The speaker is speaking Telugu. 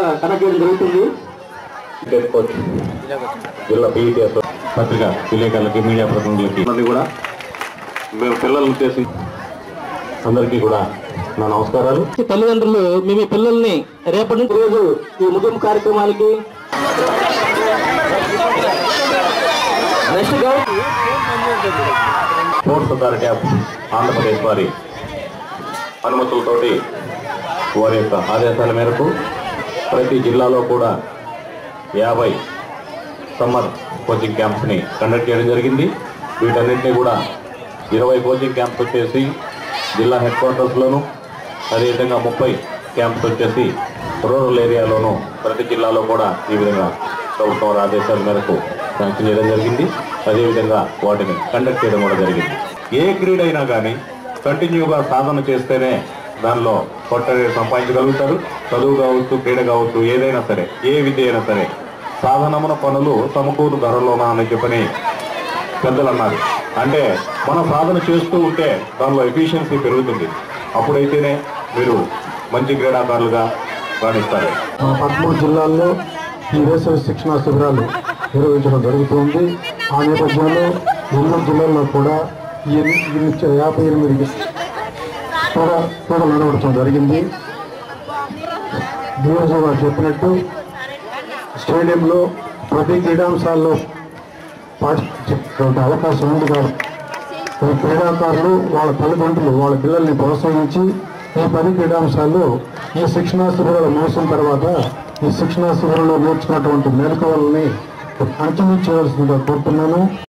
కనెక్ట్ చేయడం జరుగుతుంది క్రికెట్ కోచ్ జిల్లా పీఈటీఎస్ పత్రిక విలేకరులకి మీడియా ప్రతినిధులకి అందరినీ కూడా మేము పిల్లలను ఉద్దేశించి అందరికీ కూడా నా నమస్కారాలు తల్లిదండ్రులు మీ మీ పిల్లల్ని రేపటి నుంచి రోజు ఈ ముగింపు కార్యక్రమానికి నెక్స్ట్ గౌ- స్పోర్ట్స్ అథారిటీ ఆఫ్ ఆంధ్రప్రదేశ్ వారి అనుమతులతోటి వారి యొక్క ఆదేశాల మేరకు ప్రతి జిల్లాలో కూడా యాభై సమ్మర్ కోచింగ్ క్యాంప్స్ని కండక్ట్ చేయడం జరిగింది వీటన్నిటిని కూడా ఇరవై కోచింగ్ క్యాంప్స్ వచ్చేసి జిల్లా హెడ్ క్వార్టర్స్లోను అదేవిధంగా ముప్పై క్యాంప్స్ వచ్చేసి రూరల్ ఏరియాలోను ప్రతి జిల్లాలో కూడా ఈ విధంగా ప్రభుత్వం వారి ఆదేశాల మేరకు శాంక్షన్ చేయడం జరిగింది అదేవిధంగా వాటిని కండక్ట్ చేయడం కూడా జరిగింది ఏ క్రీడ అయినా కానీ కంటిన్యూగా సాధన చేస్తేనే దానిలో కొట్టడి సంపాదించగలుగుతారు చదువు కావచ్చు క్రీడ కావచ్చు ఏదైనా సరే ఏ విద్య అయినా సరే సాధనమున పనులు సమకూరు ధరలోనా అని చెప్పని పెద్దలు అన్నారు అంటే మనం సాధన చేస్తూ ఉంటే దానిలో ఎఫిషియన్సీ పెరుగుతుంది అప్పుడైతేనే మీరు మంచి క్రీడాకారులుగా రాణిస్తారు మా పదమూడు జిల్లాల్లో ఈ వేసవి శిక్షణా శిబిరాలు నిర్వహించడం జరుగుతుంది ఆ నేపథ్యంలో ఎన్నో జిల్లాల్లో కూడా ఈ ఎన్ని- ఈ నుంచి యాభై ఎనిమిది కూడా కూడా నడవడం జరిగింది డిఓజీ గారు చెప్పినట్టు స్టేడియంలో ప్రతి క్రీడాంశాల్లో పార్టిసిపేట్ అవకాశం ఉంది కాబట్టి ఈ క్రీడాకారులు వాళ్ళ తల్లిదండ్రులు వాళ్ళ పిల్లల్ని ప్రోత్సహించి ఈ పది క్రీడాంశాల్లో ఈ శిక్షణా శిబిరాలు ముగిసిన తర్వాత ఈ శిక్షణా శిబిరంలో నేర్చుకున్నటువంటి మేలుకవల్ని కంటిన్యూ చేయాల్సిందిగా కోరుతున్నాను